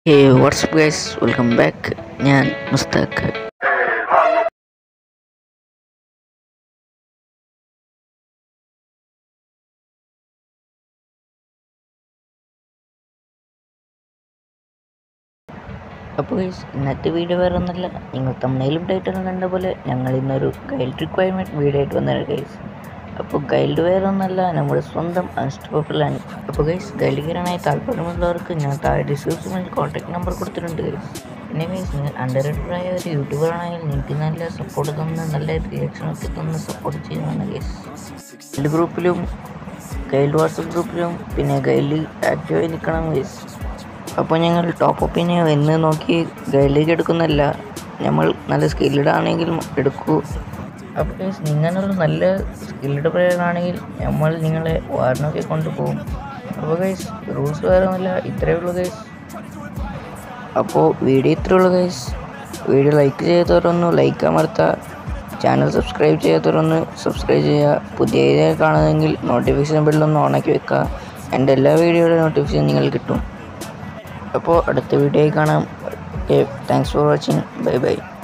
ഹേ WhatsApp guys welcome back ഞാൻ മുസ്താഖ് അപ്പോൾ guys ഇന്നത്തെ വീഡിയോ വേറെ ഒന്നല്ല നിങ്ങൾ തമ്മിലും ടൈറ്റിലും കണ്ട പോലെ ഞങ്ങൾ ഇന്നൊരു ഗൈഡ് റിക്വയർമെൻറ്റ് വീഡിയോ ആയിട്ട് വന്നത് ഗൈസ് അപ്പോൾ ഗൈഡ് വേറെ ഒന്നല്ല നമ്മുടെ സ്വന്തം അൺസ്റ്റോപ്പിലാണ് അപ്പോൾ ഗൈസ് ഗൈഡ് കയറാനായി താല്പര്യമുള്ളവർക്ക് ഞാൻ താഴെ ഡിസ്ക്രിപ്ഷനിൽ കോൺടാക്ട് നമ്പർ കൊടുത്തിട്ടുണ്ട് ഗൈസ് പിന്നെ ഗൈസ് നിങ്ങൾ അണ്ടർ ആയ ഒരു യൂട്യൂബർ ആണെങ്കിൽ നിങ്ങൾക്ക് നല്ല സപ്പോർട്ട് തന്ന് നല്ല റിയാക്ഷൻ ഒക്കെ തന്ന് സപ്പോർട്ട് ചെയ്യുന്നതാണ് ഗൈസ് ഗൈഡ് ഗ്രൂപ്പിലും ഗൈഡ് വാട്സപ്പ് ഗ്രൂപ്പിലും പിന്നെ ഗൈഡിൽ ആക്റ്റീവായി നിൽക്കണം ഗൈസ് അപ്പോൾ ഞങ്ങൾ ടോപ്പ് അപ്പിന് എന്ന് നോക്കി ഗൈഡിലേക്ക് എടുക്കുന്നല്ല നമ്മൾ നല്ല സ്കില്ലഡ് ആണെങ്കിൽ എടുക്കൂ അപ്പോൾ ഗൈസ് നിങ്ങളൊരു നല്ല സ്കില്ലഡ് പ്ലെയർ ആണെങ്കിൽ നമ്മൾ നിങ്ങളെ വാറിനൊക്കെ കൊണ്ടുപോകും അപ്പോൾ ഗൈസ് റൂൾസ് വേറെ ഒന്നുമില്ല ഇത്രയേ ഉള്ളൂ ഗൈസ് അപ്പോൾ വീഡിയോ ഇത്രയേ ഉള്ളൂ ഗൈസ് വീഡിയോ ലൈക്ക് ചെയ്യാത്തവരൊന്ന് ലൈക്ക് അമർത്തുക ചാനൽ സബ്സ്ക്രൈബ് ചെയ്യാത്തവരൊന്ന് സബ്സ്ക്രൈബ് ചെയ്യുക പുതിയ ഏരിയ കാണുന്നതെങ്കിൽ നോട്ടിഫിക്കേഷൻ ബില്ലൊന്ന് ഓണാക്കി വെക്കുക എൻ്റെ എല്ലാ വീഡിയോയുടെ നോട്ടിഫിക്കേഷൻ നിങ്ങൾക്ക് കിട്ടും അപ്പോൾ അടുത്ത വീഡിയോയിൽ കാണാം okay thanks for watching bye by